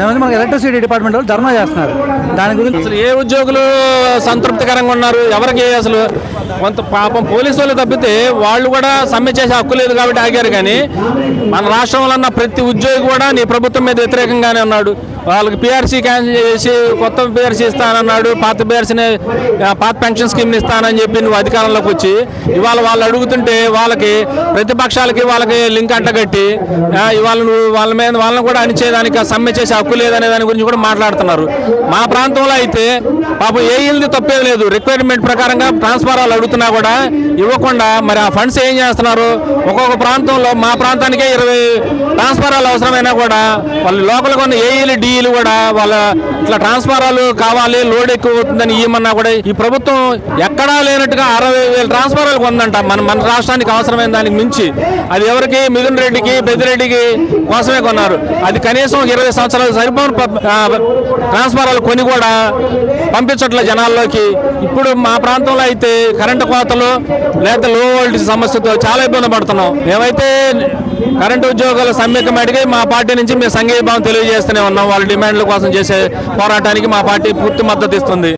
ఏమంటే మనకి electricity department వాళ్ళు ధర్నా చేస్తున్నారు దాని గురించి అసలు ఏ ఉద్యోగులు సంతృప్తికరంగా ఉన్నారు ఎవరికి అసలు కొంత పాపం పోలీసు వాళ్ళు తప్పితే వాళ్ళు కూడా సమ్మె చేసే హక్కు లేదు కాబట్టి ఆగారు కానీ మన రాష్ట్రంలో ఉన్న ప్రతి ఉద్యోగి కూడా నీ ప్రభుత్వం మీద వ్యతిరేకంగానే ఉన్నాడు వాళ్ళకి పిఆర్సీ క్యాన్సిల్ చేసి కొత్త పిఆర్సీ ఇస్తానన్నాడు పాత పిఆర్సీని పాత పెన్షన్ స్కీమ్ని ఇస్తానని చెప్పి నువ్వు అధికారంలోకి వచ్చి ఇవాళ వాళ్ళు అడుగుతుంటే వాళ్ళకి ప్రతిపక్షాలకి వాళ్ళకి లింక్ అంటగట్టి ఆ, ఇవాళ నువ్వు వాళ్ళ మీద వాళ్ళని కూడా అణిచేదానికి సమ్మె చేసే హక్కు లేదనే దాని గురించి కూడా మాట్లాడుతున్నారు మా ప్రాంతంలో అయితే పాపం ఏ ఇల్ది తప్పేది లేదు రిక్వైర్మెంట్ ప్రకారంగా ట్రాన్స్ఫారాలు అడుగుతున్నా కూడా ఇవ్వకుండా మరి ఆ ఫండ్స్ ఏం చేస్తున్నారు ఒక్కొక్క ప్రాంతంలో మా ప్రాంతానికే ఇరవై ట్రాన్స్ఫారాలు అవసరమైనా కూడా వాళ్ళు లోకల్గా ఉన్న ఏఈలు డిఈలు కూడా వాళ్ళ ఇట్లా ట్రాన్స్ఫారాలు కావాలి లోడ్ ఎక్కువ అవుతుందని ఇవ్వమన్నా కూడా ఈ ప్రభుత్వం ఎక్కడా లేనట్టుగా అరవై వేల ట్రాన్స్ఫారాలు కొందంట మన మన రాష్ట్రానికి అవసరమైన దానికి మించి అది ఎవరికి మిథున్ రెడ్డికి పెద్దిరెడ్డికి కోసమే కొన్నారు అది కనీసం ఇరవై సంవత్సరాలు సరిపోని ప- ఆ, ట్రాన్స్ఫారాలు కొని కూడా పంపించట్లే జనాల్లోకి ఇప్పుడు మా ప్రాంతంలో అయితే కరెంటు కోతలు లేదా లో వోల్టేజ్ సమస్యతో చాలా ఇబ్బంది పడుతున్నాం మేమైతే కరెంటు ఉద్యోగాల సమ్మెకి మటుకి మా పార్టీ నుంచి మేము సంఘీభావం తెలియజేస్తూనే ఉన్నాం వాళ్ళ డిమాండ్ల కోసం చేసే పోరాటానికి మా పార్టీ పూర్తి మద్దతు ఇస్తుంది